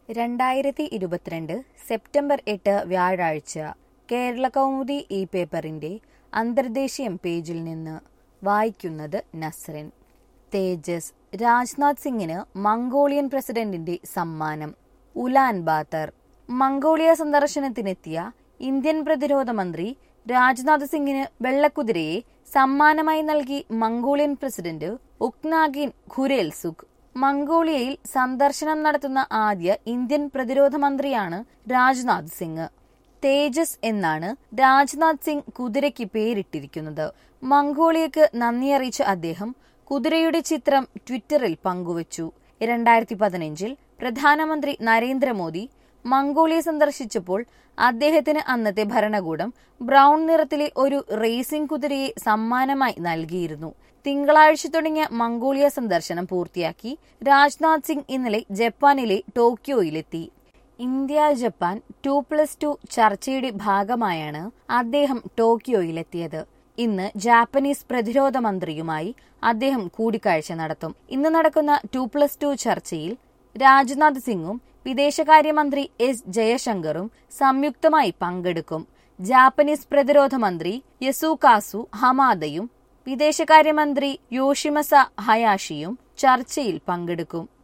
രണ്ടായിരത്തി ഇരുപത്തിരണ്ട് സെപ്റ്റംബർ എട്ട് വ്യാഴാഴ്ച കേരള കൗമുദി ഈ പേപ്പറിന്റെ അന്തർദേശീയം പേജിൽ നിന്ന് വായിക്കുന്നത് നസ്രൻ തേജസ് രാജ്നാഥ് സിംഗിന് മംഗോളിയൻ പ്രസിഡന്റിന്റെ സമ്മാനം ഉലാൻ ബാത്തർ മംഗോളിയ സന്ദർശനത്തിനെത്തിയ ഇന്ത്യൻ പ്രതിരോധ മന്ത്രി രാജ്നാഥ് സിംഗിന് വെള്ളക്കുതിരയെ സമ്മാനമായി നൽകി മംഗോളിയൻ പ്രസിഡന്റ് ഉക്നാഗിൻ ഖുരേൽസുഖ് മംഗോളിയയിൽ സന്ദർശനം നടത്തുന്ന ആദ്യ ഇന്ത്യൻ പ്രതിരോധ മന്ത്രിയാണ് രാജ്നാഥ് സിംഗ് തേജസ് എന്നാണ് രാജ്നാഥ് സിംഗ് കുതിരയ്ക്ക് പേരിട്ടിരിക്കുന്നത് മംഗോളിയക്ക് നന്ദി അറിയിച്ച അദ്ദേഹം കുതിരയുടെ ചിത്രം ട്വിറ്ററിൽ പങ്കുവച്ചു രണ്ടായിരത്തി പതിനഞ്ചിൽ പ്രധാനമന്ത്രി നരേന്ദ്രമോദി മംഗോളിയ സന്ദർശിച്ചപ്പോൾ അദ്ദേഹത്തിന് അന്നത്തെ ഭരണകൂടം ബ്രൗൺ നിറത്തിലെ ഒരു റേസിംഗ് കുതിരയെ സമ്മാനമായി നൽകിയിരുന്നു തിങ്കളാഴ്ച തുടങ്ങിയ മംഗോളിയ സന്ദർശനം പൂർത്തിയാക്കി രാജ്നാഥ് സിംഗ് ഇന്നലെ ജപ്പാനിലെ ടോക്കിയോയിലെത്തി India Japan two plus two ചർച്ചയുടെ ഭാഗമായാണ് അദ്ദേഹം ടോക്കിയോയിലെത്തിയത് ഇന്ന് ജാപ്പനീസ് പ്രതിരോധ മന്ത്രിയുമായി അദ്ദേഹം കൂടിക്കാഴ്ച നടത്തും ഇന്ന് നടക്കുന്ന ടു പ്ലസ് ടു ചർച്ചയിൽ രാജ്നാഥ് സിംഗും വിദേശകാര്യമന്ത്രി എസ് ജയശങ്കറും സംയുക്തമായി പങ്കെടുക്കും ജാപ്പനീസ് പ്രതിരോധ മന്ത്രി യസൂകാസു ഹമാദയും വിദേശകാര്യമന്ത്രി യോഷിമസ ഹയാഷിയും ചർച്ചയിൽ പങ്കെടുക്കും